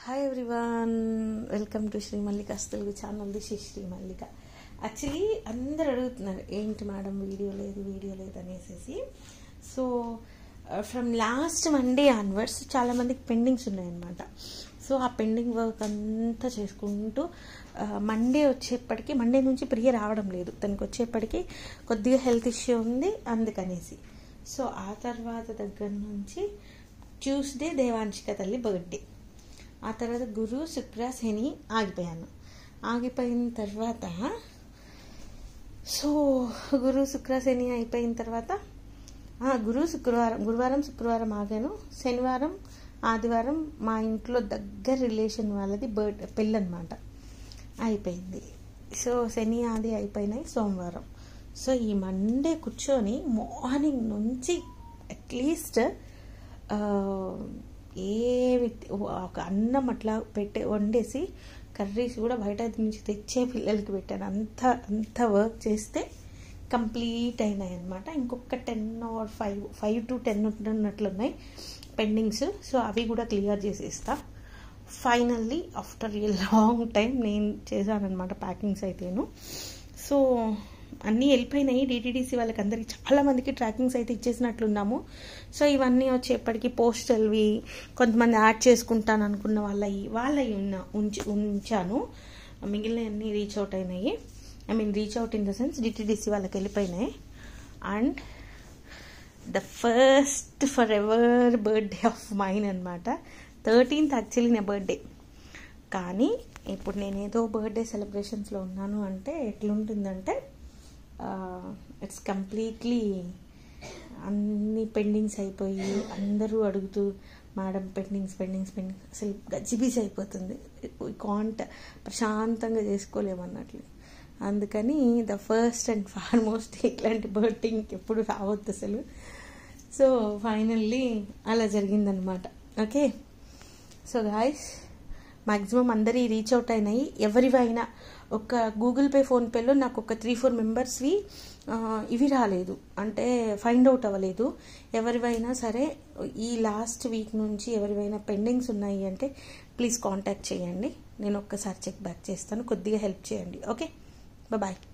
hi everyone welcome to Shri Mallika Telugu channel this is Shri Mallika actually అందరు అడుగుతున్నారు ఏంటి మేడం వీడియో లేదు వీడియో లేదు అనేసి so from last Monday onwards చాలామందికి పెండింగ్స్ ఉన్నాయన్నమాట సో ఆ పెండింగ్ వర్క్ అంతా చేసుకుంటూ మండే వచ్చేప్పటికి మండే నుంచి ప్రియ రావడం లేదు తనకు వచ్చేప్పటికి కొద్దిగా హెల్త్ ఇష్యూ ఉంది అందుకనేసి సో ఆ తర్వాత దగ్గర నుంచి ట్యూస్డే దేవాంశిక తల్లి బర్త్డే ఆ తర్వాత గురు శుక్ర శని ఆగిపోయాను ఆగిపోయిన తర్వాత సో గురు శుక్ర శని అయిపోయిన తర్వాత గురు శుక్రవారం గురువారం శుక్రవారం ఆగాను శనివారం ఆదివారం మా ఇంట్లో దగ్గర రిలేషన్ వాళ్ళది బర్త్ పెళ్ళి అనమాట అయిపోయింది సో శని ఆది అయిపోయినాయి సోమవారం సో ఈ మండే కూర్చొని మార్నింగ్ నుంచి అట్లీస్ట్ ఏవి ఒక అన్నం అట్లా పెట్టే వండేసి కర్రీస్ కూడా బయట నుంచి తెచ్చే పిల్లలకి పెట్టాను అంత అంత వర్క్ చేస్తే కంప్లీట్ అయినాయి అనమాట ఇంకొక ten or five five to ten ఉన్నట్లున్నాయి పెండింగ్స్ సో అవి కూడా క్లియర్ చేసేస్తా finally after a long time నేను చేశానమాట ప్యాకింగ్స్ అయితేను సో అన్నీ వెళ్ళిపోయినాయి డిటీడీసీ వాళ్ళకి అందరికి చాలా మందికి ట్రాకింగ్స్ అయితే ఇచ్చేసినట్లున్నాము సో ఇవన్నీ వచ్చేప్పటికి పోస్టల్వి కొంతమంది యాడ్ చేసుకుంటాను అనుకున్న వాళ్ళవి వాళ్ళవి ఉన్న ఉంచి ఉంచాను మిగిలినవన్నీ రీచ్ అవుట్ అయినాయి I mean reach out in the sense DTDC వాళ్ళకి వెళ్ళిపోయినాయి and the first for ever birthday of mine అనమాట థర్టీన్త్ యాక్చువల్లీ నా బర్త్డే కానీ ఇప్పుడు నేను ఏదో బర్త్డే సెలబ్రేషన్స్లో ఉన్నాను అంటే ఎట్లుంటుందంటే ఇట్స్ కంప్లీట్లీ అన్ని పెండింగ్స్ అయిపోయి అందరూ అడుగుతూ మేడం పెండింగ్స్ పెండింగ్స్ పెండింగ్స్ అసలు గజిబిజి అయిపోతుంది కాంట్ ప్రశాంతంగా చేసుకోలేమన్నట్లు అందుకని ద ఫస్ట్ అండ్ ఫార్మోస్ట్ ఇట్లాంటి బర్త్డే ఇంకెప్పుడు రావద్దు అసలు సో ఫైనల్లీ అలా జరిగిందనమాట ఓకే సో గాయస్ మ్యాక్సిమం అందరి రీచ్ అవుట్ అయినాయి ఎవరివైనా ఒక గూగుల్ పే ఫోన్పేలో నాకు ఒక త్రీ ఫోర్ మెంబర్స్వి ఇవి రాలేదు అంటే ఫైండ్ అవుట్ అవ్వలేదు ఎవరివైనా సరే ఈ లాస్ట్ వీక్ నుంచి ఎవరివైనా పెండింగ్స్ ఉన్నాయి అంటే ప్లీజ్ కాంటాక్ట్ చేయండి నేను ఒక్కసారి చెక్ బ్యాక్ చేస్తాను కొద్దిగా హెల్ప్ చేయండి ఓకే బాయ్